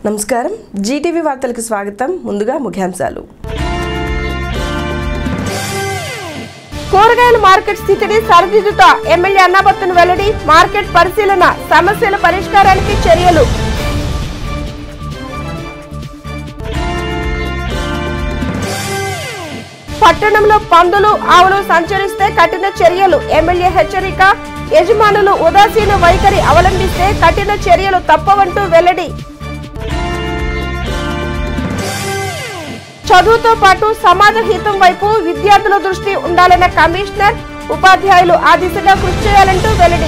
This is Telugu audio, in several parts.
నమస్కారం జీటీవీ వార్తలకు స్వాగతం ముందుగా ముఖ్యాంశాలు కూరగాయల మార్కెట్ స్థితిని సరిదిద్దుతా ఎమ్మెల్యే అన్నాబత్తును వెల్లడి మార్కెట్ పరిశీలన సమస్యల పరిష్కారానికి చర్యలు పట్టణంలో పందులు ఆవులు సంచరిస్తే కఠిన చర్యలు ఎమ్మెల్యే హెచ్చరిక యజమానులు ఉదాసీన వైఖరి అవలంబిస్తే కఠిన చర్యలు తప్పవంటూ వెల్లడి చదువుతో పాటు సమాజ హితం వైపు విద్యార్థుల దృష్టి ఉండాలన్న కమిషనర్ ఉపాధ్యాయులు ఆ దిశగా కృషి చేయాలంటూ వెల్లడి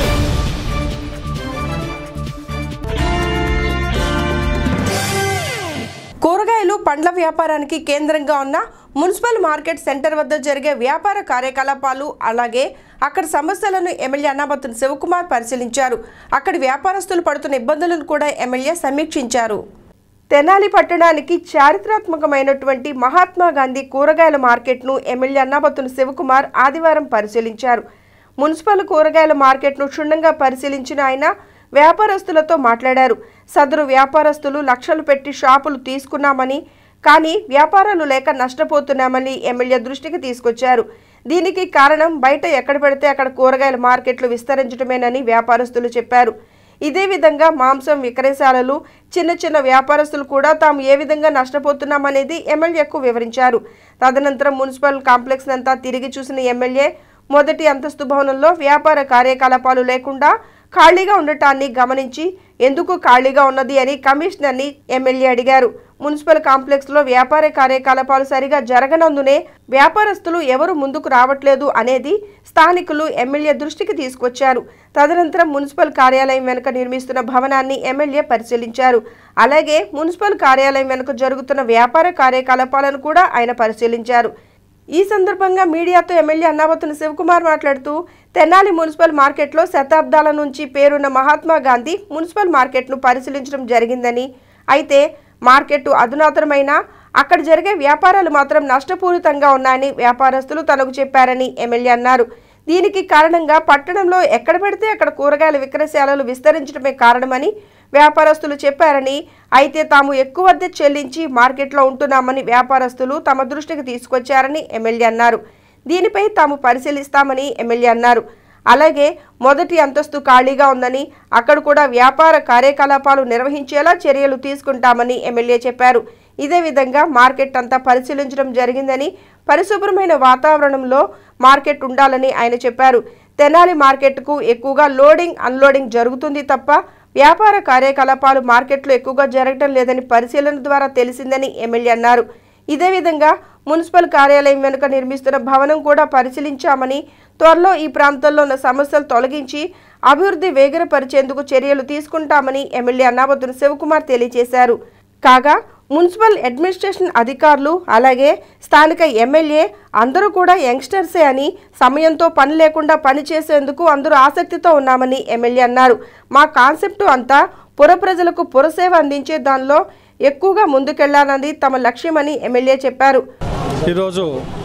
కూరగాయలు పండ్ల వ్యాపారానికి కేంద్రంగా ఉన్న మున్సిపల్ మార్కెట్ సెంటర్ వద్ద జరిగే వ్యాపార కార్యకలాపాలు అలాగే అక్కడ సమస్యలను ఎమ్మెల్యే అన్నాబత్తున శివకుమార్ పరిశీలించారు అక్కడి వ్యాపారస్తులు పడుతున్న ఇబ్బందులను కూడా ఎమ్మెల్యే సమీక్షించారు తెనాలి పట్టణానికి చారిత్రాత్మకమైనటువంటి మహాత్మా గాంధీ కూరగాయల మార్కెట్ను ఎమ్మెల్యే అన్నాబత్తున శివకుమార్ ఆదివారం పరిశీలించారు మున్సిపల్ కూరగాయల మార్కెట్ను క్షుణ్ణంగా పరిశీలించిన ఆయన వ్యాపారస్తులతో మాట్లాడారు సదరు వ్యాపారస్తులు లక్షలు పెట్టి షాపులు తీసుకున్నామని కానీ వ్యాపారాలు లేక నష్టపోతున్నామని ఎమ్మెల్యే దృష్టికి తీసుకొచ్చారు దీనికి కారణం బయట ఎక్కడ పెడితే అక్కడ కూరగాయల మార్కెట్లు విస్తరించడమేనని వ్యాపారస్తులు చెప్పారు ఇదే విధంగా మాంసం విక్రయశాలలు చిన్న చిన్న వ్యాపారస్తులు కూడా తాము ఏ విధంగా నష్టపోతున్నామనేది ఎమ్మెల్యేకు వివరించారు తదనంతరం మున్సిపల్ కాంప్లెక్స్ అంతా తిరిగి చూసిన ఎమ్మెల్యే మొదటి అంతస్తు భవనంలో వ్యాపార కార్యకలాపాలు లేకుండా ఖాళీగా ఉండటాన్ని గమనించి ఎందుకు ఖాళీగా ఉన్నది అని కమిషనర్ని ఎమ్మెల్యే అడిగారు మున్సిపల్ కాంప్లెక్స్ లో వ్యాపార కార్యకలాపాలు సరిగా జరగనందునే వ్యాపారస్తులు ఎవరు ముందుకు రావట్లేదు అనేది స్థానికులు ఎమ్మెల్యే దృష్టికి తీసుకొచ్చారు తదనంతరం మున్సిపల్ కార్యాలయం వెనుక నిర్మిస్తున్న భవనాన్ని ఎమ్మెల్యే పరిశీలించారు అలాగే మున్సిపల్ కార్యాలయం వెనుక జరుగుతున్న వ్యాపార కార్యకలాపాలను కూడా ఆయన పరిశీలించారు ఈ సందర్భంగా మీడియాతో ఎమ్మెల్యే అన్నావతుని శివకుమార్ మాట్లాడుతూ తెనాలి మున్సిపల్ మార్కెట్లో శతాబ్దాల నుంచి పేరున్న మహాత్మా గాంధీ మున్సిపల్ మార్కెట్ను పరిశీలించడం జరిగిందని అయితే మార్కెట్ అధునాతనమైన అక్కడ జరిగే వ్యాపారాలు మాత్రం నష్టపూరితంగా ఉన్నాయని వ్యాపారస్తులు తనకు చెప్పారని ఎమ్మెల్యే అన్నారు దీనికి కారణంగా పట్టణంలో ఎక్కడ పెడితే అక్కడ కూరగాయల విక్రయశాలలు విస్తరించడమే కారణమని వ్యాపారస్తులు చెప్పారని అయితే తాము ఎక్కువ అద్దె చెల్లించి మార్కెట్లో ఉంటున్నామని వ్యాపారస్తులు తమ దృష్టికి తీసుకొచ్చారని ఎమ్మెల్యే అన్నారు దీనిపై తాము పరిశీలిస్తామని ఎమ్మెల్యే అన్నారు అలాగే మొదటి అంతస్తు ఖాళీగా ఉందని అక్కడ కూడా వ్యాపార కార్యకలాపాలు నిర్వహించేలా చర్యలు తీసుకుంటామని ఎమ్మెల్యే చెప్పారు ఇదే విధంగా మార్కెట్ అంతా పరిశీలించడం జరిగిందని పరిశుభ్రమైన వాతావరణంలో మార్కెట్ ఉండాలని ఆయన చెప్పారు తెనాలి మార్కెట్కు ఎక్కువగా లోడింగ్ అన్లోడింగ్ జరుగుతుంది తప్ప వ్యాపార కార్యకలాపాలు మార్కెట్లో ఎక్కువగా జరగడం లేదని పరిశీలన ద్వారా తెలిసిందని ఎమ్మెల్యే అన్నారు ఇదే విధంగా మున్సిపల్ కార్యాలయం వెనుక నిర్మిస్తున్న భవనం కూడా పరిశీలించామని త్వరలో ఈ ప్రాంతంలో ఉన్న సమస్యలు తొలగించి అభివృద్ధి వేగరపరిచేందుకు చర్యలు తీసుకుంటామని ఎమ్మెల్యే అన్నాబద్దున శివకుమార్ తెలియజేశారు కాగా మున్సిపల్ అడ్మినిస్ట్రేషన్ అధికారులు అలాగే స్థానిక ఎమ్మెల్యే అందరూ కూడా యంగ్స్టర్సే అని సమయంతో పని లేకుండా పనిచేసేందుకు అందరూ ఆసక్తితో ఉన్నామని ఎమ్మెల్యే అన్నారు మా కాన్సెప్టు అంతా పుర ప్రజలకు పురసేవ అందించే దానిలో ఎక్కువగా ముందుకెళ్లాలన్నది తమ లక్ష్యమని ఎమ్మెల్యే చెప్పారు ఈరోజు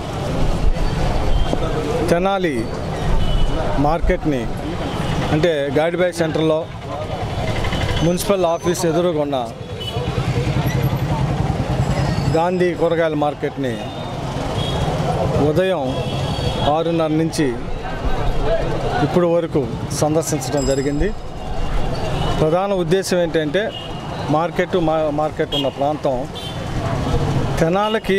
తెనాలి మార్కెట్ని అంటే గాడిబాయ్ సెంటర్లో మున్సిపల్ ఆఫీస్ ఎదురుగున్న గాంధీ కూరగాయల మార్కెట్ని ఉదయం ఆరున్నర నుంచి ఇప్పుడు వరకు సందర్శించడం జరిగింది ప్రధాన ఉద్దేశం ఏంటంటే మార్కెట్ మా మార్కెట్ ఉన్న ప్రాంతం తెనాలకి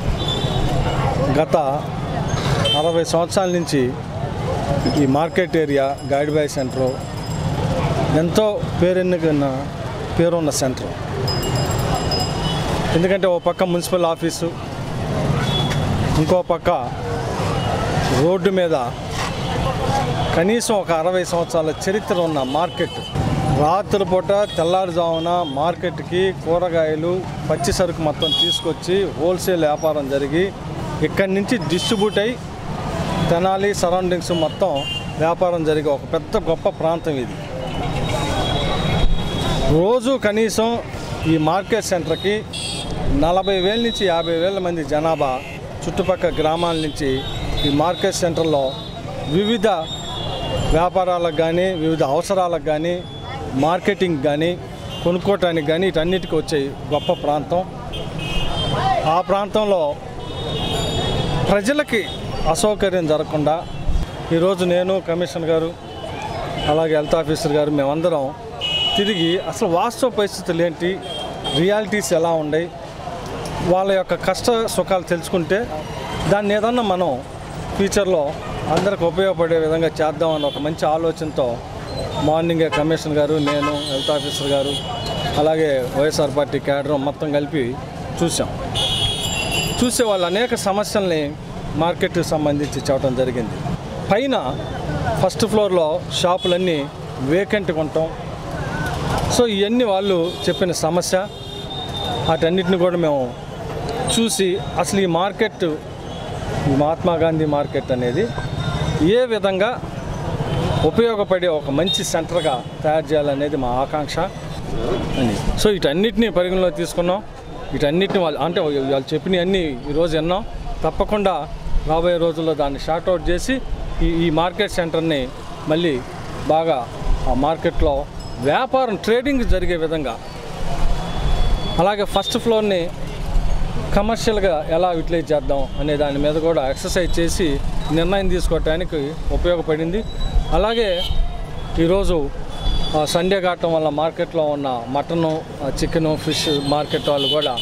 గత అరవై సంవత్సరాల నుంచి ఈ మార్కెట్ ఏరియా గైడ్బాయ్ సెంటర్ ఎంతో పేరెన్నికన్న పేరున్న సెంటర్ ఎందుకంటే ఓ పక్క మున్సిపల్ ఆఫీసు ఇంకో పక్క రోడ్డు మీద కనీసం ఒక అరవై సంవత్సరాల చరిత్ర ఉన్న మార్కెట్ రాత్రి పూట తెల్లారుజామున మార్కెట్కి కూరగాయలు పచ్చి సరుకు మొత్తం తీసుకొచ్చి హోల్సేల్ వ్యాపారం జరిగి ఇక్కడి నుంచి డిస్ట్రిబ్యూట్ అయి తెనాలి సరౌండింగ్స్ మొత్తం వ్యాపారం జరిగే ఒక పెద్ద గొప్ప ప్రాంతం ఇది రోజు కనీసం ఈ మార్కెట్ సెంటర్కి నలభై వేల నుంచి యాభై వేల మంది జనాభా చుట్టుపక్కల గ్రామాల నుంచి ఈ మార్కెట్ సెంటర్లో వివిధ వ్యాపారాలకు కానీ వివిధ అవసరాలకు కానీ మార్కెటింగ్ కానీ కొనుక్కోవటానికి కానీ వీటన్నిటికీ వచ్చే గొప్ప ప్రాంతం ఆ ప్రాంతంలో ప్రజలకి అసౌకర్యం జరగకుండా ఈరోజు నేను కమిషనర్ గారు అలాగే హెల్త్ ఆఫీసర్ గారు మేమందరం తిరిగి అసలు వాస్తవ పరిస్థితులు ఏంటి రియాలిటీస్ ఎలా ఉన్నాయి వాళ్ళ యొక్క కష్ట సుఖాలు తెలుసుకుంటే దాన్ని ఏదన్నా మనం ఫ్యూచర్లో అందరికి ఉపయోగపడే విధంగా చేద్దామని ఒక మంచి ఆలోచనతో మార్నింగే కమిషనర్ గారు నేను హెల్త్ ఆఫీసర్ గారు అలాగే వైఎస్ఆర్ పార్టీ క్యాడర్ మొత్తం కలిపి చూసాం చూసే వాళ్ళు అనేక సమస్యల్ని మార్కెట్కి సంబంధించి చెప్పడం జరిగింది పైన ఫస్ట్ ఫ్లోర్లో షాపులన్నీ వేకెంట్గా ఉంటాం సో ఇవన్నీ వాళ్ళు చెప్పిన సమస్య వాటన్నిటిని కూడా మేము చూసి అసలు ఈ మార్కెట్ ఈ మహాత్మా గాంధీ మార్కెట్ అనేది ఏ విధంగా ఉపయోగపడే ఒక మంచి సెంటర్గా తయారు చేయాలనేది మా ఆకాంక్ష అని సో వీటన్నిటిని పరిగణలో తీసుకున్నాం వీటన్నిటిని వాళ్ళు అంటే వాళ్ళు చెప్పినవన్నీ ఈరోజు విన్నాం తప్పకుండా రాబోయే రోజుల్లో దాన్ని షార్ట్అవుట్ చేసి ఈ ఈ మార్కెట్ సెంటర్ని మళ్ళీ బాగా ఆ మార్కెట్లో వ్యాపారం ట్రేడింగ్ జరిగే విధంగా అలాగే ఫస్ట్ ఫ్లోర్ని కమర్షియల్గా ఎలా యూటిలైజ్ చేద్దాం అనే దాని మీద కూడా ఎక్సర్సైజ్ చేసి నిర్ణయం తీసుకోవటానికి ఉపయోగపడింది అలాగే ఈరోజు ఆ, సండే కావటం వల్ల మార్కెట్లో ఉన్న మటను చికెను ఫిష్ మార్కెట్ వాళ్ళు కూడా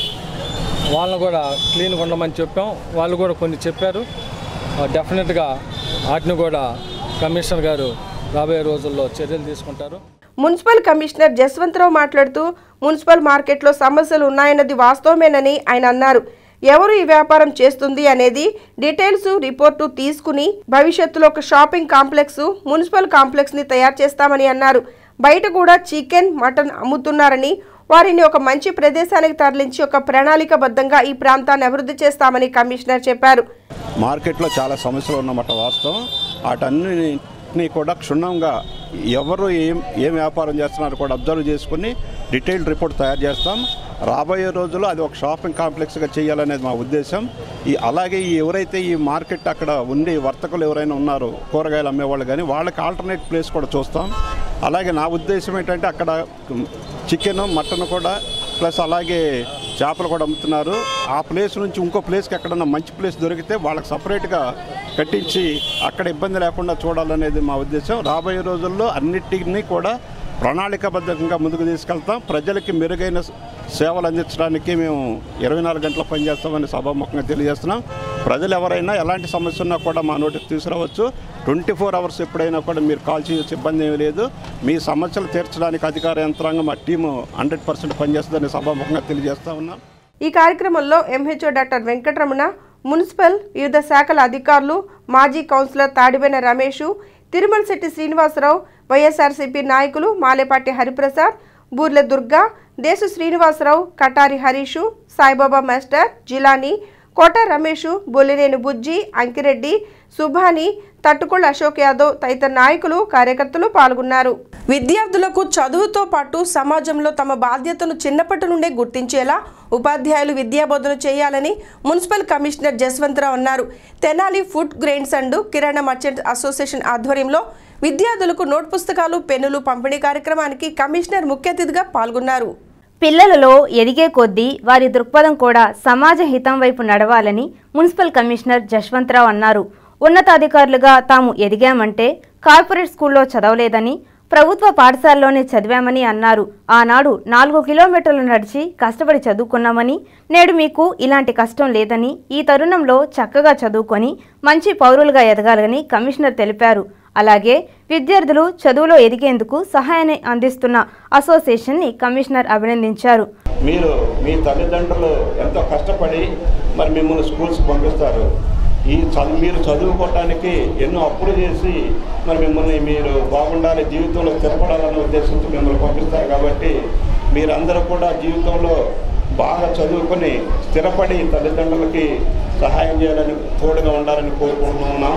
వాళ్ళని కూడా క్లీన్గా ఉండమని చెప్పాం వాళ్ళు కూడా కొన్ని చెప్పారు ఆ, డెఫినెట్గా వాటిని కూడా కమిషనర్ గారు రాబోయే రోజుల్లో చర్యలు తీసుకుంటారు మున్సిపల్ కమిషనర్ జస్వంతరావు మాట్లాడుతూ మున్సిపల్ మార్కెట్లో సమస్యలు ఉన్నాయన్నది వాస్తవమేనని ఆయన అన్నారు ఎవరు ఈ వ్యాపారం చేస్తుంది అనేది డీటెయిల్స్ రిపోర్టు తీసుకుని భవిష్యత్తులో ఒక షాపింగ్ కాంప్లెక్స్ మున్సిపల్ కాంప్లెక్స్ ని తయారు చేస్తామని అన్నారు బయట కూడా చికెన్ మటన్ అమ్ముతున్నారని వారిని ఒక మంచి ప్రదేశానికి తరలించి ఒక ప్రణాళికబద్ధంగా ఈ ప్రాంతాన్ని అభివృద్ధి చేస్తామని కమిషనర్ చెప్పారు మార్కెట్లో చాలా సమస్యలు ఉన్నమాట వాస్తవం వాటన్నిటినీ కూడా క్షుణ్ణంగా ఎవరు ఏం ఏం వ్యాపారం చేస్తున్నారో కూడా అబ్జర్వ్ చేసుకుని డీటెయిల్డ్ రిపోర్ట్ తయారు చేస్తాం రాబోయే రోజుల్లో అది ఒక షాపింగ్ కాంప్లెక్స్గా చేయాలనేది మా ఉద్దేశం ఈ అలాగే ఈ ఎవరైతే ఈ మార్కెట్ అక్కడ ఉండి వర్తకులు ఎవరైనా ఉన్నారో కూరగాయలు అమ్మేవాళ్ళు కానీ వాళ్ళకి ఆల్టర్నేట్ ప్లేస్ కూడా చూస్తాం అలాగే నా ఉద్దేశం ఏంటంటే అక్కడ చికెన్ మటన్ కూడా ప్లస్ అలాగే చేపలు కూడా అమ్ముతున్నారు ఆ ప్లేస్ నుంచి ఇంకో ప్లేస్కి ఎక్కడన్నా మంచి ప్లేస్ దొరికితే వాళ్ళకి సపరేట్గా కట్టించి అక్కడ ఇబ్బంది లేకుండా చూడాలనేది మా ఉద్దేశం రాబోయే రోజుల్లో అన్నిటినీ కూడా ప్రణాళికాబద్ధంగా ముందుకు తీసుకెళ్తాం ప్రజలకి మెరుగైన సేవలు అందించడానికి మేము ఇరవై నాలుగు గంటలు పనిచేస్తామని సభాముఖంగా తెలియజేస్తున్నాం ప్రజలు ఎవరైనా ఎలాంటి సమస్య ఉన్నా కూడా మా నోటికి తీసుకురావచ్చు ట్వంటీ ఫోర్ అవర్స్ ఎప్పుడైనా కూడా మీరు కాల్ చేయొచ్చు ఇబ్బంది ఏమీ లేదు మీ సమస్యలు తీర్చడానికి అధికార యంత్రాంగం మా టీము హండ్రెడ్ పర్సెంట్ పనిచేస్తుందని సభాముఖంగా తెలియజేస్తా ఉన్నాం ఈ కార్యక్రమంలో ఎంహెచ్ఓ డాక్టర్ వెంకటరమణ మున్సిపల్ వివిధ శాఖల అధికారులు మాజీ కౌన్సిలర్ తాడిబెన రమేష్ తిరుమలశెట్టి శ్రీనివాసరావు వైఎస్ఆర్సీపీ నాయకులు మాలేపాటి హరిప్రసాద్ బూర్ల దుర్గా దేశు శ్రీనివాసరావు కటారి హరీషు సాయిబాబా మాస్టర్ జిలానీ కోట రమేష్ బొల్లినేని బుజ్జి అంకిరెడ్డి సుభాని తట్టుకొళ్ళ అశోక్ యాదవ్ తదితర నాయకులు కార్యకర్తలు పాల్గొన్నారు విద్యార్థులకు చదువుతో పాటు సమాజంలో తమ బాధ్యతను చిన్నప్పటి నుండే గుర్తించేలా ఉపాధ్యాయులు విద్యాబోధన చేయాలని మున్సిపల్ కమిషనర్ జస్వంతరావు అన్నారు Tenali food grains and kirana merchant association ఆధ్వర్యంలో విద్యార్థులకు నోట్ పుస్తకాలు పెన్నులు పంపిణీ కార్యక్రమానికి కమిషనర్ ముఖ్య అతిథిగా పాల్గొన్నారు పిల్లలలో ఎదిగే కొద్దీ వారి దృక్పథం కూడా సమాజ హితం వైపు నడవాలని మున్సిపల్ కమిషనర్ జశ్వంతరావు అన్నారు ఉన్నతాధికారులుగా తాము ఎదిగామంటే కార్పొరేట్ స్కూల్లో చదవలేదని ప్రభుత్వ పాఠశాలలోనే చదివామని అన్నారు ఆనాడు నాలుగు కిలోమీటర్లు నడిచి కష్టపడి చదువుకున్నామని నేడు మీకు ఇలాంటి కష్టం లేదని ఈ తరుణంలో చక్కగా చదువుకొని మంచి పౌరులుగా ఎదగాలని కమిషనర్ తెలిపారు అలాగే విద్యార్థులు చదువులో ఎదిగేందుకు సహాయాన్ని అందిస్తున్న అసోసియేషన్ని కమిషనర్ అభినందించారు మీరు మీ తల్లిదండ్రులు ఎంతో కష్టపడి మరి మిమ్మల్ని స్కూల్స్కి పంపిస్తారు ఈ చదువు మీరు చదువుకోవటానికి ఎన్నో అప్పులు చేసి మరి మిమ్మల్ని మీరు బాగుండాలి జీవితంలో స్థిరపడాలన్న ఉద్దేశంతో మిమ్మల్ని పంపిస్తారు కాబట్టి మీరందరూ కూడా జీవితంలో బాగా చదువుకొని స్థిరపడి తల్లిదండ్రులకి సహాయం చేయాలని తోడుగా ఉండాలని కోరుకుంటున్నాం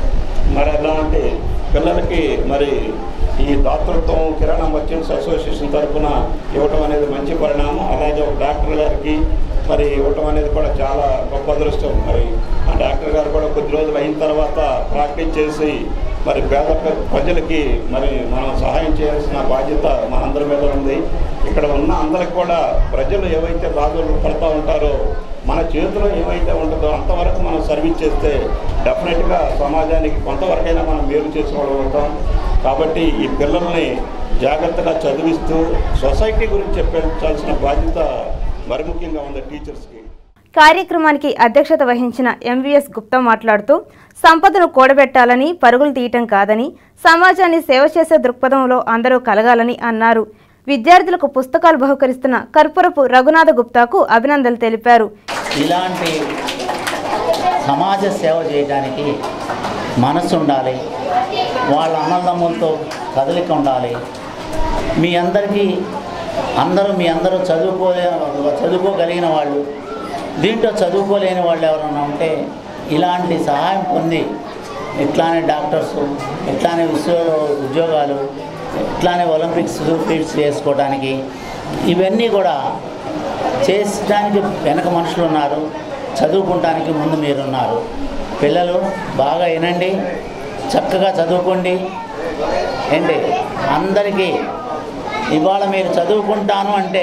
మరి అలాంటి పిల్లలకి మరి ఈ దాతృత్వం కిరాణా మర్చెంట్స్ అసోసియేషన్ తరఫున ఇవ్వటం అనేది మంచి పరిణామం అలాగే ఒక డాక్టర్ గారికి మరి ఇవ్వటం అనేది కూడా చాలా గొప్ప అదృష్టం మరి ఆ డాక్టర్ గారు కూడా కొద్ది రోజులు అయిన తర్వాత ప్రాక్టీస్ చేసి మరి పేద ప్ర- ప్రజలకి మరి మనం సహాయం చేయాల్సిన బాధ్యత మనందరి మీద ఉంది ఇక్కడ ఉన్న అందరికి కూడా ప్రజలు ఏవైతే బాధలు పడుతూ ఉంటారో మన చేతిలో ఏమైతే ఉంటుందో అంతవరకు మనం సర్వీస్ చేస్తే డెఫినెట్గా సమాజానికి కొంతవరకైనా మనం మేలు చేసుకోగలుగుతాం కాబట్టి ఈ పిల్లల్ని జాగ్రత్తగా చదివిస్తూ సొసైటీ గురించి చెప్పించాల్సిన బాధ్యత మరి ముఖ్యంగా ఉంది టీచర్స్కి కార్యక్రమానికి అధ్యక్షత వహించిన ఎంవీఎస్ గుప్తా మాట్లాడుతూ సంపదను కూడబెట్టాలని పరుగులు తీయటం కాదని సమాజాన్ని సేవ చేసే దృక్పథంలో అందరూ కలగాలని అన్నారు విద్యార్థులకు పుస్తకాలు బహుకరిస్తున్న కర్పూరపు రఘునాథ గుప్తాకు అభినందనలు తెలిపారు ఇలాంటి సమాజ సేవ చేయడానికి మనసు ఉండాలి వాళ్ళ అన్నదమ్ములతో కదలిక ఉండాలి మీ అందరికీ అందరూ మీ అందరూ చదువుకోలే చదువుకోగలిగిన వాళ్ళు దీంట్లో చదువుకోలేని వాళ్ళు ఎవరైనా ఉంటే ఇలాంటి సహాయం పొంది ఇట్లానే డాక్టర్స్ ఇట్లానే విశ్వ ఉద్యోగాలు ఇట్లానే ఒలింపిక్స్ ఫీల్డ్స్ చేసుకోవడానికి ఇవన్నీ కూడా చేసడానికి వెనక మనుషులు ఉన్నారు చదువుకుంటానికి ముందు మీరున్నారు పిల్లలు బాగా వినండి చక్కగా చదువుకోండి ఏంటి అందరికీ ఇవాళ మీరు చదువుకుంటాను అంటే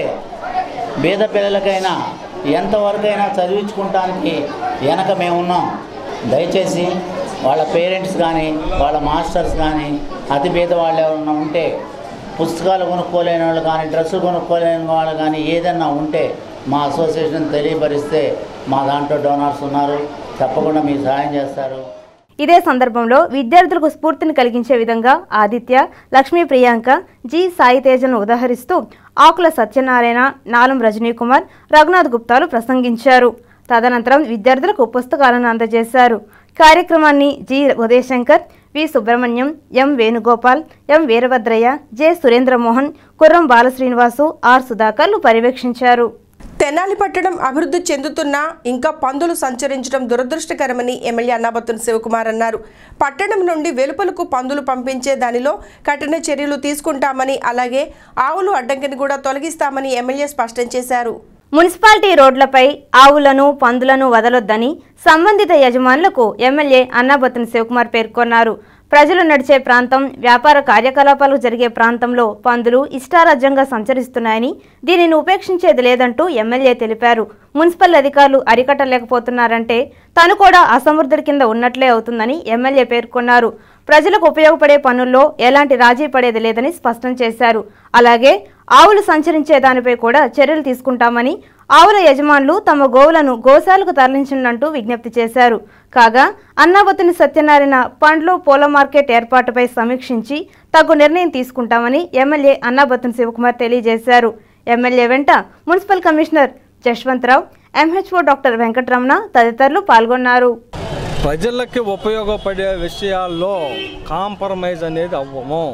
బీద పిల్లలకైనా ఎంతవరకైనా చదివించుకుంటానికి వెనక మేమున్నాం దయచేసి వాళ్ళ పేరెంట్స్ కానీ వాళ్ళ మాస్టర్స్ కానీ అతి బీద వాళ్ళు ఎవరన్నా ఉంటే పుస్తకాలు కొనుక్కోలేని వాళ్ళు కానీ డ్రెస్సులు కొనుక్కోలేని వాళ్ళు కానీ ఏదన్నా ఉంటే మా అసోసియేషన్ తెలియపరిస్తే మా దాంట్లో డోనార్స్ ఉన్నారు తప్పకుండా మీకు సహాయం చేస్తారు ఇదే సందర్భంలో విద్యార్థులకు స్ఫూర్తిని కలిగించే విధంగా ఆదిత్య లక్ష్మీ ప్రియాంక జి సాయి తేజను ఉదహరిస్తూ ఆకుల సత్యనారాయణ నాలం రజనీకుమార్ రఘునాథ్ గుప్తాలు ప్రసంగించారు తదనంతరం విద్యార్థులకు పుస్తకాలను అందజేశారు కార్యక్రమాన్ని G Udayashankar V Subrahmanyam M Venugopal M Veerabhadraiah J Surendramohan Kurram Balasrinivasu R సుధాకర్లు పర్యవేక్షించారు తెనాలి పట్టణం అభివృద్ధి చెందుతున్నా ఇంకా పందులు సంచరించడం దురదృష్టకరమని ఎమ్మెల్యే అన్నాబత్తుని శివకుమార్ అన్నారు పట్టణం నుండి వెలుపలకు పందులు పంపించే దానిలో కఠిన చర్యలు తీసుకుంటామని అలాగే ఆవులు అడ్డంకిని కూడా తొలగిస్తామని ఎమ్మెల్యే స్పష్టం చేశారు మున్సిపాలిటీ రోడ్లపై ఆవులను పందులను వదలొద్దని సంబంధిత యజమానులకు ఎమ్మెల్యే అన్నాబత్తుని శివకుమార్ పేర్కొన్నారు ప్రజలు నడిచే ప్రాంతం వ్యాపార కార్యకలాపాలు జరిగే ప్రాంతంలో పందులు ఇష్టారాజ్యంగా సంచరిస్తున్నాయని దీనిని ఉపేక్షించేది లేదంటూ ఎమ్మెల్యే తెలిపారు మున్సిపల్ అధికారులు అరికట్టలేకపోతున్నారంటే తను కూడా అసమర్థుడి కింద ఉన్నట్లే అవుతుందని ఎమ్మెల్యే పేర్కొన్నారు ప్రజలకు ఉపయోగపడే పనుల్లో ఎలాంటి రాజీ పడేది లేదని స్పష్టం చేశారు అలాగే ఆవులు సంచరించే దానిపై కూడా చర్యలు తీసుకుంటామని ఆవుల యజమానులు తమ గోవులను గోశాలకు తరలించనంటూ విజ్ఞప్తి చేశారు కాగా అన్నాబతుని సత్యనారాయణ పండ్లు పూల మార్కెట్ ఏర్పాటుపై సమీక్షించి తగు నిర్ణయం తీసుకుంటామని ఎమ్మెల్యే అన్నాబతుని శివకుమార్ తెలియజేశారు ఎమ్మెల్యే వెంట municipal commissioner Jaswantharao MHO doctor Venkataramana తదితరులు పాల్గొన్నారు ప్రజలకి ఉపయోగపడే విషయాల్లో కాంప్రమైజ్ అనేది అవ్వము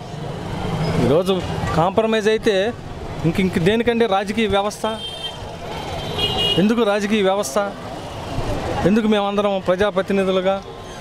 ఈరోజు కాంప్రమైజ్ అయితే ఇంక ఇంక దేనికంటే రాజకీయ వ్యవస్థ ఎందుకు రాజకీయ వ్యవస్థ ఎందుకు మేమందరం ప్రజాప్రతినిధులుగా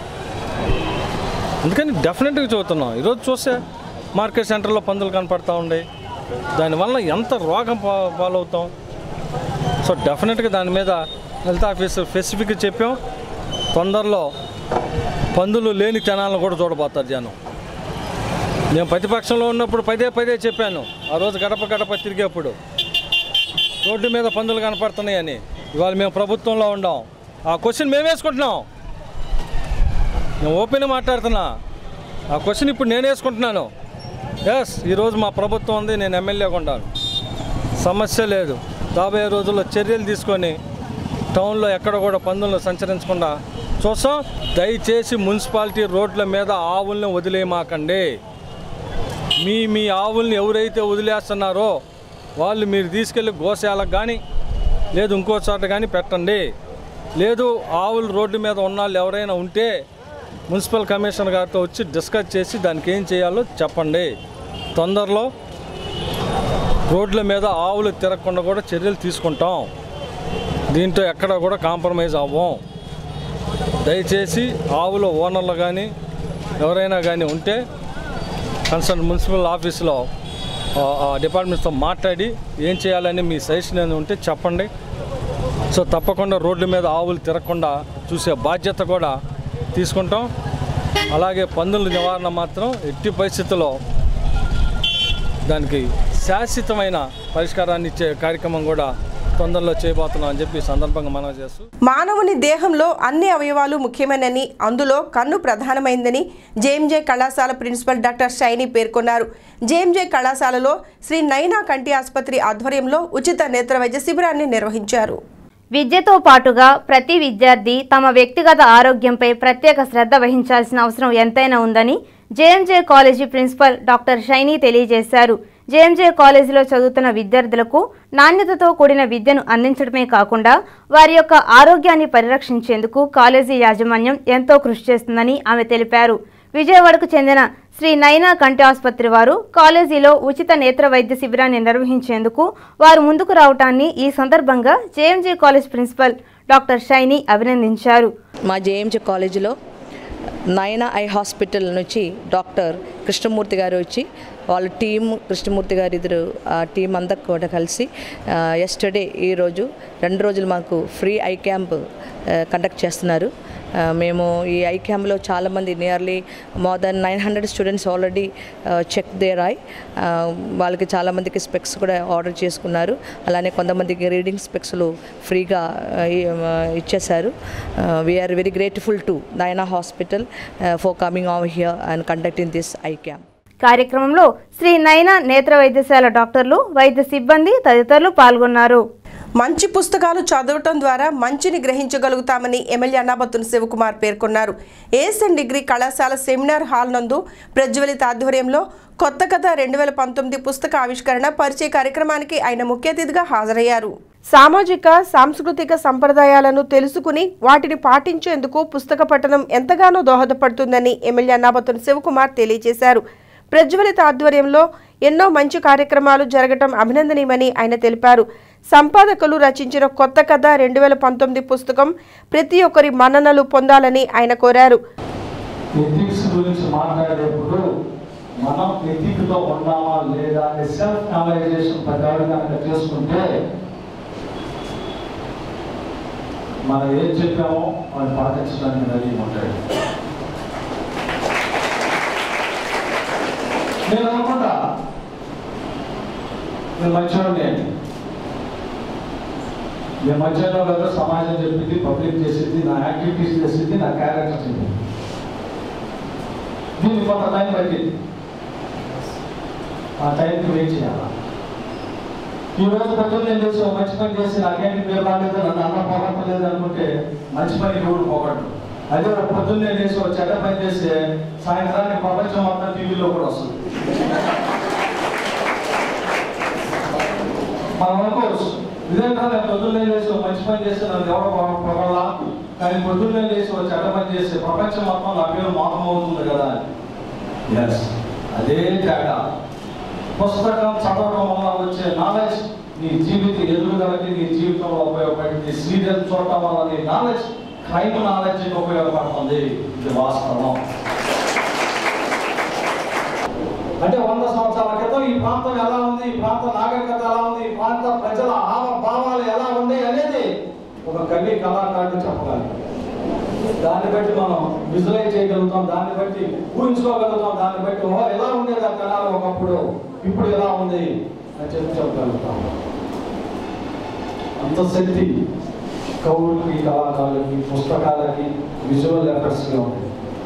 అందుకని డెఫినెట్గా చూస్తున్నాం ఈరోజు చూస్తే మార్కెట్ సెంటర్లో పందులు కనపడతా ఉండే దానివల్ల ఎంత రోగం పా పాలవుతాం సో డెఫినెట్గా దాని మీద హెల్త్ ఆఫీసర్ స్పెసిఫిక్గా చెప్పాం తొందరలో పందులు లేని క్షణాలను కూడా చూడబోతారు జనం నేను ప్రతిపక్షంలో ఉన్నప్పుడు పదే పదే చెప్పాను ఆ రోజు గడప గడప తిరిగేప్పుడు రోడ్డు మీద పందులు కనపడుతున్నాయని ఇవాళ మేము ప్రభుత్వంలో ఉండాం ఆ క్వశ్చన్ మేము వేసుకుంటున్నాం నేను ఓపెన్ మాట్లాడుతున్నా ఆ క్వశ్చన్ ఇప్పుడు నేను వేసుకుంటున్నాను ఎస్ ఈరోజు మా ప్రభుత్వం ఉంది నేను ఎమ్మెల్యేగా ఉంటాను సమస్య లేదు రాబోయే రోజుల్లో చర్యలు తీసుకొని టౌన్లో ఎక్కడ కూడా పందులను సంచరించకుండా చూస్తాం దయచేసి మున్సిపాలిటీ రోడ్ల మీద ఆవుల్ని వదిలేయమాకండి మీ మీ ఆవుల్ని ఎవరైతే వదిలేస్తున్నారో వాళ్ళు మీరు తీసుకెళ్ళి గోశాలకు కానీ లేదు ఇంకో చోట కానీ పెట్టండి లేదు ఆవులు రోడ్డు మీద ఉన్న వాళ్ళు ఎవరైనా ఉంటే మున్సిపల్ కమిషనర్ గారితో వచ్చి డిస్కస్ చేసి దానికి ఏం చేయాలో చెప్పండి తొందరలో రోడ్ల మీద ఆవులు తిరగకుండా కూడా చర్యలు తీసుకుంటాం దీంట్లో ఎక్కడ కూడా కాంప్రమైజ్ అవ్వం దయచేసి ఆవుల ఓనర్లు కానీ ఎవరైనా కానీ ఉంటే కన్సర్న్ మున్సిపల్ ఆఫీస్లో ఆ, ఆ డిపార్ట్మెంట్స్తో మాట్లాడి ఏం చేయాలని మీ సజెషన్ ఏమైనా ఉంటే చెప్పండి సో తప్పకుండా రోడ్ల మీద ఆవులు తిరగకుండా చూసే బాధ్యత కూడా తీసుకుంటాం అలాగే పందుల నివారణ మాత్రం ఎట్టి పరిస్థితుల్లో దానికి శాశ్వతమైన పరిష్కారాన్ని ఇచ్చే కార్యక్రమం కూడా తొందరలో చేయబోతున్నాం అని చెప్పి ఈ సందర్భంగా మనం చేస్తూ మానవుని దేహంలో అన్ని అవయవాలు ముఖ్యమైనని అందులో కన్ను ప్రధానమైందని జేఎంజే కళాశాల ప్రిన్సిపల్ డాక్టర్ షైని పేర్కొన్నారు జేఎంజే కళాశాలలో శ్రీ నైనా కంటి ఆసుపత్రి ఆధ్వర్యంలో ఉచిత నేత్ర వైద్య శిబిరాన్ని నిర్వహించారు విద్యతో పాటుగా ప్రతి విద్యార్థి తమ వ్యక్తిగత ఆరోగ్యంపై ప్రత్యేక శ్రద్ధ వహించాల్సిన అవసరం ఎంతైనా ఉందని JMJ college principal doctor Shaini తెలియజేశారు జేఎంజే కాలేజీలో చదువుతున్న విద్యార్థులకు నాణ్యతతో కూడిన విద్యను అందించడమే కాకుండా వారి యొక్క ఆరోగ్యాన్ని పరిరక్షించేందుకు కాలేజీ యాజమాన్యం ఎంతో కృషి చేస్తుందని ఆమె తెలిపారు విజయవాడకు చెందిన శ్రీ నైనా కంటి ఆసుపత్రి వారు కాలేజీలో ఉచిత నేత్ర వైద్య శిబిరాన్ని నిర్వహించేందుకు వారు ముందుకు రావటాన్ని ఈ సందర్భంగా JMJ college principal doctor Shaini అభినందించారు మా జేఎంజే కాలేజీలో నయన ఐ హాస్పిటల్ నుంచి డాక్టర్ కృష్ణమూర్తి గారు వచ్చి వాళ్ళ టీం కృష్ణమూర్తి గారు ఇద్దరు ఆ టీం అంతా కూడా కలిసి ఎస్టర్డే ఈరోజు రెండు రోజులు మాకు ఫ్రీ ఐ క్యాంప్ కండక్ట్ చేస్తున్నారు ఆ, మేము ఈ ఐ క్యాంప్లో చాలామంది nearly more than nine hundred students already check their eye వాళ్ళకి చాలామందికి స్పెక్స్ కూడా ఆర్డర్ చేసుకున్నారు అలానే కొంతమందికి రీడింగ్ స్పెక్స్లు ఫ్రీగా ఆ, ఈ- ఆ, ఇచ్చేశారు we're very grateful to Nayana hospital for coming on here and conducting this eye camp కార్యక్రమంలో శ్రీ నైనా నేత్ర వైద్యశాల డాక్టర్లు వైద్య సిబ్బంది తదితరులు పాల్గొన్నారు మంచి పుస్తకాలు చదవటం ద్వారా మంచిని గ్రహించగలుగుతామని ఎమ్మెల్యే అన్నాబత్తున శివకుమార్ పేర్కొన్నారు ఏఎస్ఎన్ డిగ్రీ కళాశాల సెమినార్ హాల్ నందు ప్రజ్వలిత ఆధ్వర్యంలో కొత్త కథ రెండు వేల పంతొమ్మిది పుస్తక ఆవిష్కరణ పరిచయ కార్యక్రమానికి ఆయన ముఖ్య అతిథిగా హాజరయ్యారు సామాజిక సాంస్కృతిక సంప్రదాయాలను తెలుసుకుని వాటిని పాటించేందుకు పుస్తక పఠనం ఎంతగానో దోహదపడుతుందని ఎమ్మెల్యే అన్నాబత్తున శివకుమార్ తెలియజేశారు ప్రజ్వలిత ఆధ్వర్యంలో ఎన్నో మంచి కార్యక్రమాలు జరగటం అభినందనీయమని ఆయన తెలిపారు సంపాదకులు రచించిన కొత్త కథ రెండు వేల పంతొమ్మిది పుస్తకం ప్రతి ఒక్కరి మన్ననలు పొందాలని ఆయన కోరారు ఎథిక్స్ గురించి మాట్లాడేటప్పుడు మనం ఎథిక్తో ఉన్నామా లేదా అనే సెల్ఫ్ అనలైజేషన్ ప్రకారం కనుక చేసుకుంటే మనం ఏం చెప్పామో వాళ్ళు పాటించడానికి రెడీ ఉంటాయి నేను అనుకుంటా నేను మంచివాడిని అని. నేను మంచిగా కదా సమాజం చెప్పింది పబ్లిక్ చేసింది నా యాక్టివిటీస్ చేసింది నా క్యారెక్టర్ చెప్పింది దీన్ని కొంత టైం పట్టింది ఆ టైంకి వెయిట్ చేయాలి ఈ రోజు పొద్దున్న నేను చేసి ఒక మంచి పని చేసి నాకేంటి పేరు రాలేదు నన్ను అన్న పోగొట్టలేదు అనుకుంటే మంచి పని ఎవరు పోగొట్టు అదే ఒక పొద్దున్నే చేసి ఒక చెడ్డ పని చేస్తే సాయంత్రానికి ప్రపంచం మొత్తం టీవీలో కూడా వస్తుంది మనం అనుకోవచ్చు ఇదేంటో నేను పొద్దున్నే చేసి ఒక మంచి పని చేస్తే నన్ను ఎవరో పొగలా కానీ పొద్దున్నే చేసి ఒక చెడ్డ పని చేస్తే ప్రపంచం మొత్తం నా పేరు మోసం అవుతుంది కదా ఎస్ అదే తేడా పుస్తకం చదవడం వల్ల వచ్చే నాలెడ్జ్ నీ జీవిత ఎదుగుదలకి నీ జీవితంలో ఉపయోగపడింది సీరియల్ చూడటం వల్ల నీ నాలెడ్జ్ క్రైమ్ నాలెడ్జ్ ఉపయోగపడుతుంది ఇది వాస్తవం అంటే వంద సంవత్సరాల క్రితం ఈ ప్రాంతం ఎలా ఉంది ఈ ప్రాంత నాగరికత ఎలా ఉంది ఈ ప్రాంత ప్రజల హావ భావాలు ఎలా ఉన్నాయి అనేది ఒక కవి కళాకారుడు చెప్పగలరు దాన్ని బట్టి మనం విజువలైజ్ చేయగలుగుతాం దాన్ని బట్టి ఊహించుకోగలుగుతాం దాన్ని బట్టి ఓ ఎలా ఉండేది ఆ కళలు ఒకప్పుడు ఇప్పుడు ఎలా ఉంది అని చెప్పి చెప్పగలుగుతాం అంత శక్తి కవులకి కళాకారులకి పుస్తకాలకి విజువల్ ఎఫెక్ట్స్గా ఉంది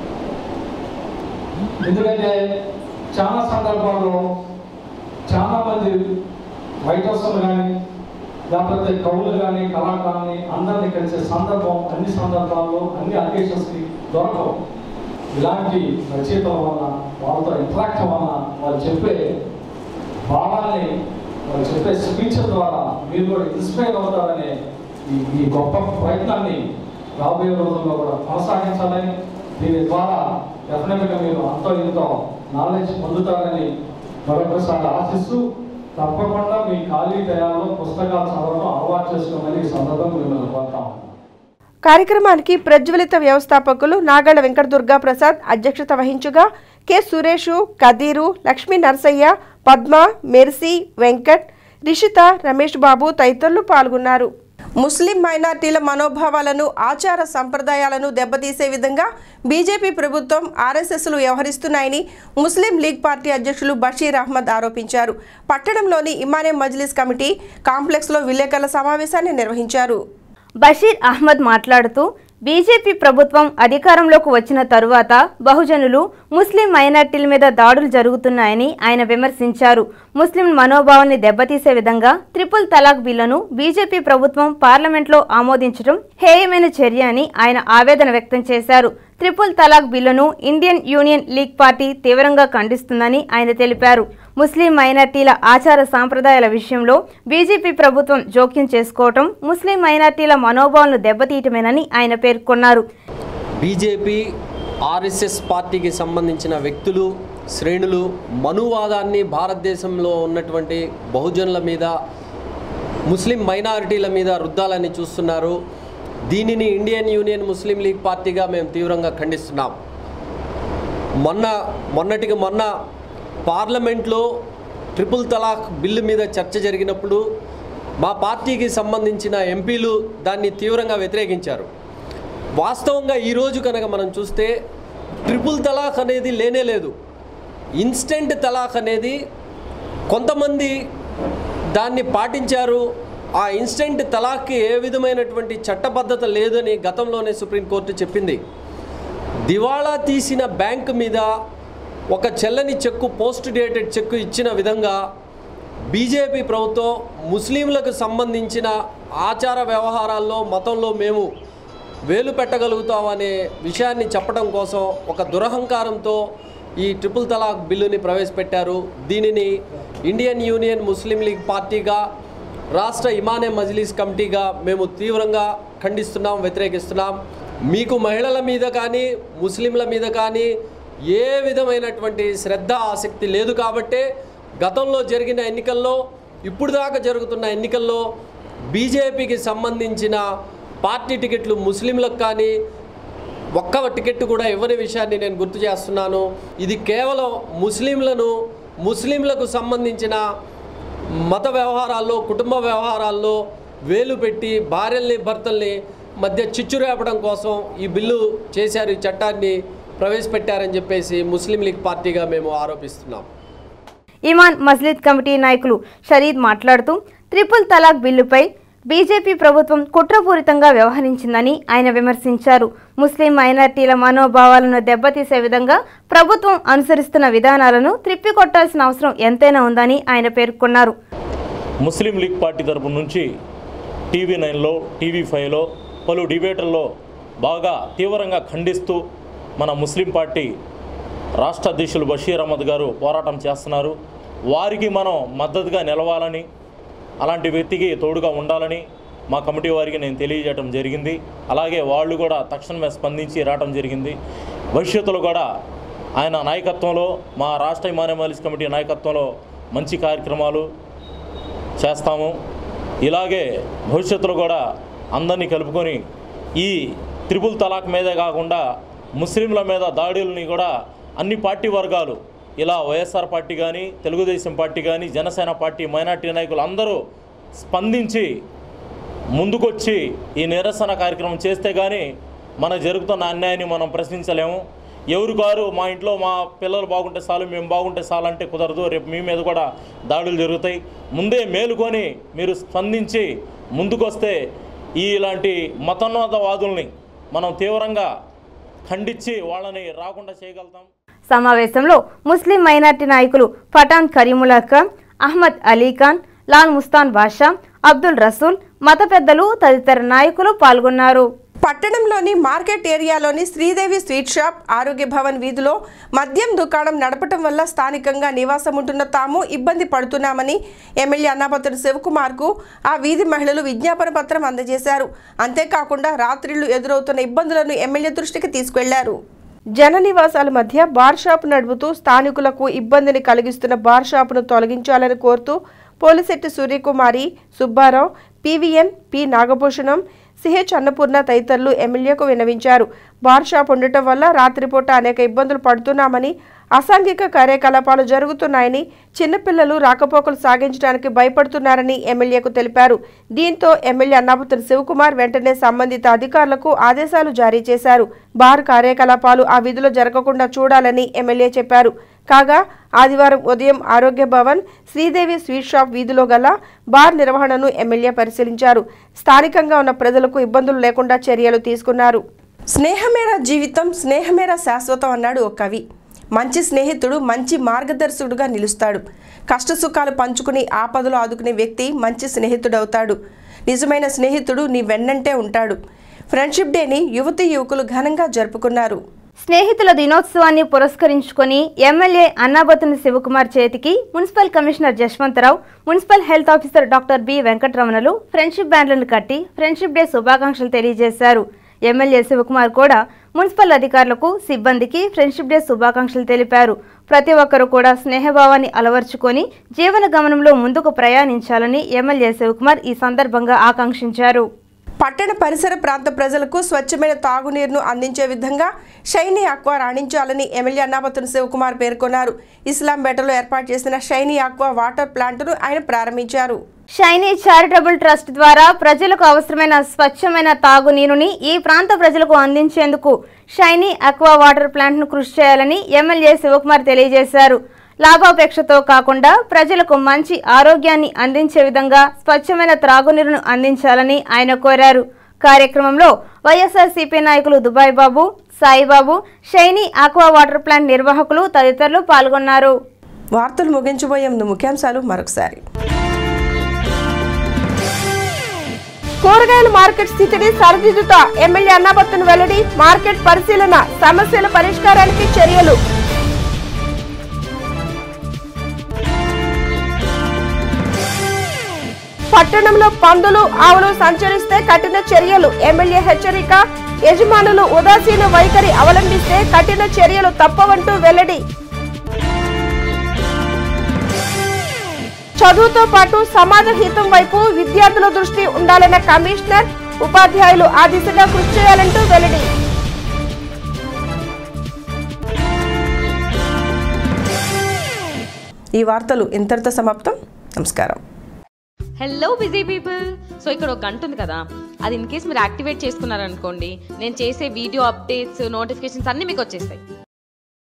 ఎందుకంటే చాలా సందర్భాల్లో చాలా మంది రైటర్స్లు కానీ లేకపోతే కవులు కానీ కళాకారుని అందరినీ కలిసే సందర్భం అన్ని సందర్భాల్లో అన్ని అకేషన్స్కి దొరకవు ఇలాంటి రచయితల వలన వాళ్ళతో ఇంటరాక్ట్ వలన వాళ్ళు చెప్పే భావాల్ని వాళ్ళు చెప్పే స్పీచ్ ద్వారా మీరు కూడా ఇన్స్పైర్ అవుతారనే ఈ ఈ గొప్ప ప్రయత్నాన్ని రాబోయే రోజుల్లో కూడా కొనసాగించాలని దీని ద్వారా డెఫినెట్గా మీరు అంతో ఇంతో నాలెడ్జ్ పొందుతారని మరొకసారి ఆశిస్తూ తప్పకుండా మీ ఖాళీ టయాల్లో పుస్తకాలు చదవడం అలవాటు చేసుకోమని ఈ సందర్భంగా మిమ్మల్ని కోరుతాం కార్యక్రమానికి ప్రజ్వలిత వ్యవస్థాపకులు నాగళ్ల వెంకట దుర్గా ప్రసాద్ అధ్యక్షత వహించగా కె సురేషు కదీరు లక్ష్మీ నరసయ్య పద్మ మెర్సీ వెంకట్ రిషిత రమేష్ బాబు తదితరులు పాల్గొన్నారు ముస్లిం మైనార్టీల మనోభావాలను ఆచార సంప్రదాయాలను దెబ్బతీసే విధంగా బీజేపీ ప్రభుత్వం ఆర్ఎస్ఎస్లు వ్యవహరిస్తున్నాయని ముస్లిం లీగ్ పార్టీ అధ్యక్షులు బషీర్ అహ్మద్ ఆరోపించారు పట్టణంలోని ఇమానే మజ్లిస్ కమిటీ కాంప్లెక్స్లో విలేకరుల సమావేశాన్ని నిర్వహించారు బషీర్ అహ్మద్ మాట్లాడుతూ బీజేపీ ప్రభుత్వం అధికారంలోకి వచ్చిన తరువాత బహుజనులు ముస్లిం మైనార్టీల మీద దాడులు జరుగుతున్నాయని ఆయన విమర్శించారు ముస్లిం మనోభావాన్ని దెబ్బతీసే విధంగా త్రిపుల్ తలాక్ బిల్లును బీజేపీ ప్రభుత్వం పార్లమెంట్లో ఆమోదించడం హేయమైన చర్య అని ఆయన ఆవేదన వ్యక్తం చేశారు త్రిపుల్ తలాక్ బిల్లును ఇండియన్ యూనియన్ లీగ్ పార్టీ తీవ్రంగా ఖండిస్తుందని ఆయన తెలిపారు ముస్లిం మైనార్టీల ఆచార సాంప్రదాయాల విషయంలో బీజేపీ ప్రభుత్వం జోక్యం చేసుకోవటం ముస్లిం మైనార్టీల మనోభావాలను దెబ్బతీయటమేనని ఆయన పేర్కొన్నారు బీజేపీ ఆర్ఎస్ఎస్ పార్టీకి సంబంధించిన వ్యక్తులు శ్రేణులు మనువాదాన్ని భారతదేశంలో ఉన్నటువంటి బహుజనుల మీద ముస్లిం మైనారిటీల మీద రుద్దాలని చూస్తున్నారు దీనిని ఇండియన్ యూనియన్ ముస్లిం లీగ్ పార్టీగా మేము తీవ్రంగా ఖండిస్తున్నాం మొన్న మొన్నటికి మొన్న పార్లమెంట్లో ట్రిపుల్ తలాక్ బిల్లు మీద చర్చ జరిగినప్పుడు మా పార్టీకి సంబంధించిన ఎంపీలు దాన్ని తీవ్రంగా వ్యతిరేకించారు వాస్తవంగా ఈరోజు కనుక మనం చూస్తే ట్రిపుల్ తలాక్ అనేది లేనే లేదు ఇన్స్టెంట్ తలాక్ అనేది కొంతమంది దాన్ని పాటించారు ఆ ఇన్స్టెంట్ తలాక్కి ఏ విధమైనటువంటి చట్టబద్ధత లేదని గతంలోనే సుప్రీంకోర్టు చెప్పింది దివాళా తీసిన బ్యాంక్ మీద ఒక చెల్లని చెక్కు పోస్ట్ డేటెడ్ చెక్కు ఇచ్చిన విధంగా బీజేపీ ప్రభుత్వం ముస్లింలకు సంబంధించిన ఆచార వ్యవహారాల్లో మతంలో మేము వేలు పెట్టగలుగుతామనే విషయాన్ని చెప్పడం కోసం ఒక దురహంకారంతో ఈ ట్రిపుల్ తలాక్ బిల్లుని ప్రవేశపెట్టారు దీనిని ఇండియన్ యూనియన్ ముస్లిం లీగ్ పార్టీగా రాష్ట్ర ఇమానే మజ్లిస్ కమిటీగా మేము తీవ్రంగా ఖండిస్తున్నాం వ్యతిరేకిస్తున్నాం మీకు మహిళల మీద కానీ ముస్లింల మీద కానీ ఏ విధమైనటువంటి శ్రద్ధ ఆసక్తి లేదు కాబట్టే గతంలో జరిగిన ఎన్నికల్లో ఇప్పుడు దాకా జరుగుతున్న ఎన్నికల్లో బీజేపీకి సంబంధించిన పార్టీ టికెట్లు ముస్లింలకు కానీ ఒక్క టికెట్ కూడా ఇవ్వని విషయాన్ని నేను గుర్తు చేస్తున్నాను ఇది కేవలం ముస్లింలను ముస్లింలకు సంబంధించిన మత వ్యవహారాల్లో కుటుంబ వ్యవహారాల్లో వేలు పెట్టి భార్యల్ని భర్తల్ని మధ్య చిచ్చు రేపడం కోసం ఈ బిల్లు చేశారు ఈ చట్టాన్ని ప్రవేశపెట్టారని చెప్పేసి ముస్లిం లీగ్ పార్టీగా మేము ఆరోపిస్తున్నాం ఇమాన్ మస్జిద్ కమిటీ నాయకులు షరీద్ మాట్లాడుతూ త్రిపుల్ తలాక్ బిల్లుపై బీజేపీ ప్రభుత్వం కుట్రపూరితంగా వ్యవహరించిందని ఆయన విమర్శించారు ముస్లిం మైనార్టీల మనోభావాలను దెబ్బతీసే విధంగా ప్రభుత్వం అనుసరిస్తున్న విధానాలను త్రిప్పికొట్టాల్సిన అవసరం ఎంతైనా ఉందని ఆయన పేర్కొన్నారు ముస్లిం లీగ్ పార్టీ తరపు నుంచి టీవీ నైన్లో టీవీ ఫైవ్లో పలు డిబేట్లలో బాగా తీవ్రంగా ఖండిస్తూ మన ముస్లిం పార్టీ రాష్ట్ర అధ్యక్షులు బషీర్ అహ్మద్ గారు పోరాటం చేస్తున్నారు వారికి మనం మద్దతుగా నిలవాలని అలాంటి వ్యక్తికి తోడుగా ఉండాలని మా కమిటీ వారికి నేను తెలియజేయడం జరిగింది అలాగే వాళ్ళు కూడా తక్షణమే స్పందించి రావడం జరిగింది భవిష్యత్తులో కూడా ఆయన నాయకత్వంలో మా రాష్ట్ర ఇమానమాలిస్ కమిటీ నాయకత్వంలో మంచి కార్యక్రమాలు చేస్తాము ఇలాగే భవిష్యత్తులో కూడా అందరినీ కలుపుకొని ఈ త్రిపుల్ తలాక్ మీదే కాకుండా ముస్లింల మీద దాడుల్ని కూడా అన్ని పార్టీ వర్గాలు ఇలా వైఎస్ఆర్ పార్టీ కానీ తెలుగుదేశం పార్టీ కానీ జనసేన పార్టీ మైనార్టీ నాయకులు అందరూ స్పందించి ముందుకొచ్చి ఈ నిరసన కార్యక్రమం చేస్తే కానీ మన జరుగుతున్న అన్యాయాన్ని మనం ప్రశ్నించలేము ఎవరు కారు మా ఇంట్లో మా పిల్లలు బాగుంటే చాలు మేము బాగుంటే చాలు అంటే కుదరదు రేపు మీ మీద కూడా దాడులు జరుగుతాయి ముందే మేలుకొని మీరు స్పందించి ముందుకొస్తే ఈ ఇలాంటి మతోన్నతవాదుల్ని మనం తీవ్రంగా ఖండించి వాళ్ళని రాకుండా చేయగలుగుతాం సమావేశంలో ముస్లిం మైనార్టీ నాయకులు పఠాన్ కరీముల్లా ఖాన్ అహ్మద్ అలీ ఖాన్ లాల్ ముస్తాన్ బాషా అబ్దుల్ రసూల్ మత పెద్దలు తదితర నాయకులు పాల్గొన్నారు పట్టణంలోని మార్కెట్ ఏరియాలోని శ్రీదేవి స్వీట్ షాప్ ఆరోగ్య భవన్ వీధిలో మద్యం దుకాణం నడపటం వల్ల స్థానికంగా నివాసం ఉంటున్న తాము ఇబ్బంది పడుతున్నామని ఎమ్మెల్యే అన్నాపతుడు శివకుమార్కు ఆ వీధి మహిళలు విజ్ఞాపన పత్రం అందజేశారు అంతేకాకుండా రాత్రిళ్లు ఎదురవుతున్న ఇబ్బందులను ఎమ్మెల్యే దృష్టికి తీసుకెళ్లారు జన నివాసాల మధ్య బార్ షాప్ నడుపుతూ స్థానికులకు ఇబ్బందిని కలిగిస్తున్న బార్ షాపును తొలగించాలని కోరుతూ Polisetti Suryakumari Subbarao PVN P Nagabhushanam CH Annapurna తదితరులు ఎమ్మెల్యేకు విన్నవించారు బార్ షాప్ ఉండటం వల్ల రాత్రిపూట అనేక ఇబ్బందులు పడుతున్నామని అసాంఘిక కార్యకలాపాలు జరుగుతున్నాయని చిన్నపిల్లలు రాకపోకలు సాగించడానికి భయపడుతున్నారని ఎమ్మెల్యేకు తెలిపారు దీంతో ఎమ్మెల్యే అన్నాబుతుని శివకుమార్ వెంటనే సంబంధిత అధికారులకు ఆదేశాలు జారీ చేశారు బార్ కార్యకలాపాలు ఆ విధిలో జరగకుండా చూడాలని ఎమ్మెల్యే చెప్పారు కాగా ఆదివారం ఉదయం ఆరోగ్య భవన్ శ్రీదేవి స్వీట్ షాప్ వీధిలో గల బార్ నిర్వహణను ఎమ్మెల్యే పరిశీలించారు స్థానికంగా ఉన్న ప్రజలకు ఇబ్బందులు లేకుండా చర్యలు తీసుకున్నారు స్నేహమేరా జీవితం స్నేహమేరా శాశ్వతం అన్నాడు ఒక కవి మంచి స్నేహితుడు మంచి మార్గదర్శకుడుగా నిలుస్తాడు కష్టసుఖాలు పంచుకుని ఆపదలు ఆదుకునే వ్యక్తి మంచి స్నేహితుడవుతాడు నిజమైన స్నేహితుడు నీ వెన్నంటే ఉంటాడు ఫ్రెండ్షిప్ డేని యువతీ యువకులు ఘనంగా జరుపుకున్నారు స్నేహితుల దినోత్సవాన్ని పురస్కరించుకొని ఎమ్మెల్యే అన్నాబతుని శివకుమార్ చేతికి municipal commissioner Jaswantharao municipal health officer doctor B వెంకటరమణలు ఫ్రెండ్షిప్ బ్యాండ్లను కట్టి ఫ్రెండ్షిప్ డే శుభాకాంక్షలు తెలియజేశారు ఎమ్మెల్యే శివకుమార్ కూడా మున్సిపల్ అధికారులకు సిబ్బందికి ఫ్రెండ్షిప్ డే శుభాకాంక్షలు తెలిపారు ప్రతి ఒక్కరూ కూడా స్నేహభావాన్ని అలవర్చుకొని జీవన గమనంలో ముందుకు ప్రయాణించాలని ఎమ్మెల్యే శివకుమార్ ఈ సందర్భంగా ఆకాంక్షించారు పట్టణ పరిసర ప్రాంత ప్రజలకు స్వచ్ఛమైన తాగునీరును అందించే విధంగా షైనీ ఆక్వా రాణించాలని ఎమ్మెల్యే అన్నాపతుని శివకుమార్ పేర్కొన్నారు ఇస్లాంపేటలో ఏర్పాటు చేసిన షైనీ ఆక్వా వాటర్ ప్లాంటును ఆయన ప్రారంభించారు షైనీ చారిటబుల్ ట్రస్ట్ ద్వారా ప్రజలకు అవసరమైన స్వచ్ఛమైన తాగునీరుని ఈ ప్రాంత ప్రజలకు అందించేందుకు షైనీ అక్వా వాటర్ ప్లాంట్ను కృషి చేయాలని ఎమ్మెల్యే శివకుమార్ తెలియజేశారు లాభాపేక్షతో కాకుండా ప్రజలకు మంచి ఆరోగ్యాన్ని అందించే విధంగా స్వచ్ఛమైన త్రాగునీరును అందించాలని ఆయన కోరారు కార్యక్రమంలో వైఎస్ఆర్సీపీ నాయకులు Dubai Babu Saibabu Shiny Aqua water plant నిర్వాహకులు తదితరులు పాల్గొన్నారు వార్తలు ముగించబోయే ముందు ముఖ్యాంశాలు మరొకసారి కూరగాయల మార్కెట్ స్థితిని సరిదిద్దుతా ఎమ్మెల్యే అన్నాబత్తును వెల్లడి మార్కెట్ పరిశీలన సమస్యల పరిష్కారానికి చర్యలు పట్టణంలో పందులు ఆవులు సంచరిస్తే కఠిన చర్యలు ఎమ్మెల్యే హెచ్చరిక యజమానులు ఉదాసీన వైఖరి అవలంబిస్తే కఠిన చర్యలు తప్పవంటూ వెల్లడి చదువుతో పాటు సమాజ హితం వైపు విద్యార్థుల దృష్టి ఉండాలన్న కమిషనర్ ఉపాధ్యాయులు ఆ దిశగా కృషి చేయాలంటూ వెల్లడి ఈ వార్తలు ఇంతటితో సమాప్తం నమస్కారం హలో బిజీ పీపుల్ సో ఇక్కడ ఒక గంట ఉంది కదా అది ఇన్ కేస్ మీరు యాక్టివేట్ చేసుకున్నారనుకోండి నేను చేసే వీడియో అప్డేట్స్ నోటిఫికేషన్స్ అన్నీ మీకు వచ్చేస్తాయి